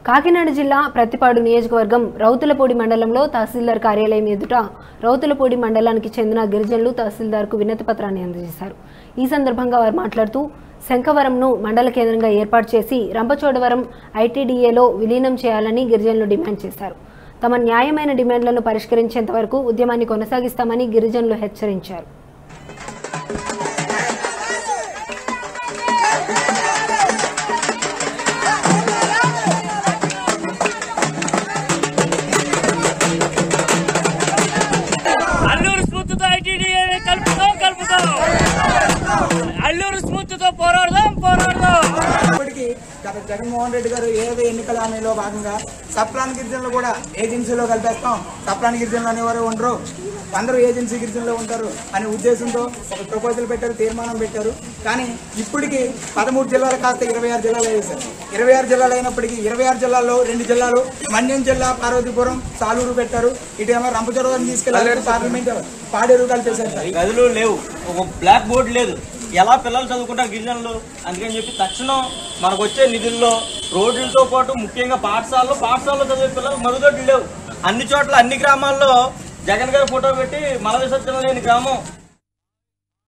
కాకినాడ జిల్లా ప్రత్తిపాడు నియోజకవర్గం రౌతులపూడి మండలంలో తహసీల్దార్ కార్యాలయం ఎదుట రౌతులపూడి మండలానికి చెందిన గిరిజనులు తహసీల్దార్కు వినతి పత్రాన్ని అందజేశారు ఈ సందర్భంగా వారు మాట్లాడుతూ శంఖవరంను మండల కేంద్రంగా ఏర్పాటు చేసి రంపచోడవరం ఐటీడీఏలో విలీనం చేయాలని గిరిజనులు డిమాండ్ చేశారు తమ న్యాయమైన డిమాండ్లను పరిష్కరించేంత వరకు ఉద్యమాన్ని కొనసాగిస్తామని గిరిజనులు హెచ్చరించారు అల్లూరు స్ఫూర్తితో ఐటీడీఏ కలుపుతాం కలుపుతాం అల్లూరు స్ఫూర్తితో పోరాడదాం పోరాడదాం ఇప్పటికీ గత జగన్మోహన్ రెడ్డి గారు ఏదో ఎన్నికల హామీలో భాగంగా సప్లాన్ గిరిజనులు కూడా ఏజెన్సీలో కలిపేస్తాం సప్లాన్ గిరిజనులు అనేవారు ఉండరు అందరూ ఏజెన్సీ గిరిజనులు ఉంటారు అనే ఉద్దేశంతో ఒక ప్రపోజల్ పెట్టారు తీర్మానం పెట్టారు కానీ ఇప్పటికీ పదమూడు జిల్లాలు కాస్త ఇరవై ఆరు జిల్లాలు వేశారు ఇరవై ఆరు జిల్లాలు అయినప్పటికీ ఇరవై ఆరు జిల్లాల్లో రెండు జిల్లాలు మన్యం జిల్లా పార్వతీపురం సాలూరు పెట్టారు ఇటేమో రంపచోడవరం తీసుకెళ్లారు పార్లమెంట్ పాడేరు కలిపేశారు సార్ గదులు లేవు ఒక బ్లాక్ బోర్డు లేదు ఎలా పిల్లలు చదువుకుంటారు గిరిజనులు అందుకని చెప్పి తక్షణం మనకు వచ్చే నిధుల్లో రోడ్లతో పాటు ముఖ్యంగా పాఠశాలలో పాఠశాలలో చదివే పిల్లలు మరుగుదొడ్లు లేవు అన్ని చోట్ల అన్ని గ్రామాల్లో జగన్ గారి ఫోటో పెట్టి మల విసర్జన లేని గ్రామం